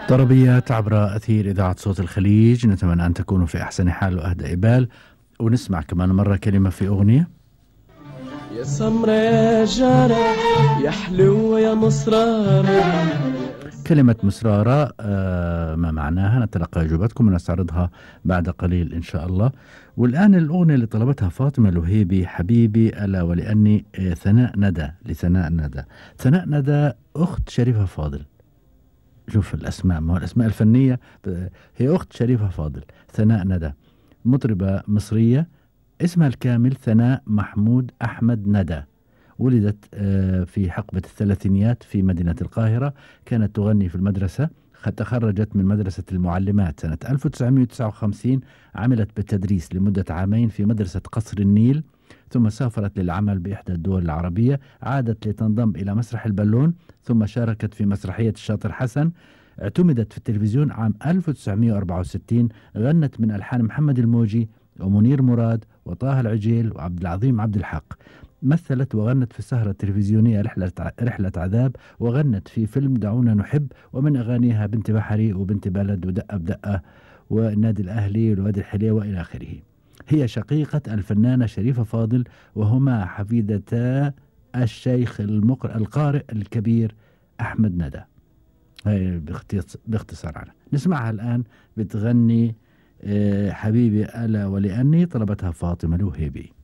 طربيات عبر أثير إذاعة صوت الخليج نتمنى أن تكونوا في أحسن حال وأهدى إبال ونسمع كمان مرة كلمة في أغنية يا سمرة يا جارة يا حلوة يا مصرارة كلمة مسرارة آه ما معناها نتلقى إجابتكم ونستعرضها بعد قليل إن شاء الله والآن الأغنية اللي طلبتها فاطمة الوهيبي حبيبي ألا ولأني آه ثناء ندى لثناء ندى ثناء ندى أخت شريفة فاضل شوف الأسماء ما هو الأسماء الفنية هي أخت شريفة فاضل ثناء ندى مطربة مصرية اسمها الكامل ثناء محمود أحمد ندى ولدت آه، في حقبة الثلاثينيات في مدينة القاهرة كانت تغني في المدرسة تخرجت من مدرسة المعلمات سنة 1959 عملت بالتدريس لمدة عامين في مدرسة قصر النيل ثم سافرت للعمل بإحدى الدول العربية عادت لتنضم إلى مسرح البالون ثم شاركت في مسرحية الشاطر حسن اعتمدت في التلفزيون عام 1964 غنت من ألحان محمد الموجي ومنير مراد وطه العجيل وعبد العظيم عبد الحق مثلت وغنت في السهرة التلفزيونية رحلة رحلة عذاب وغنت في فيلم دعونا نحب ومن أغانيها بنت بحري وبنت بلد ودقة بدقة والنادي الأهلي والوادي الحلية وإلى آخره هي شقيقة الفنانة شريفة فاضل وهما حفيدتا الشيخ المقرئ القارئ الكبير أحمد ندى هاي باختصار عنها نسمعها الآن بتغني آه، حبيبي ألا ولأني طلبتها فاطمة الوهيبي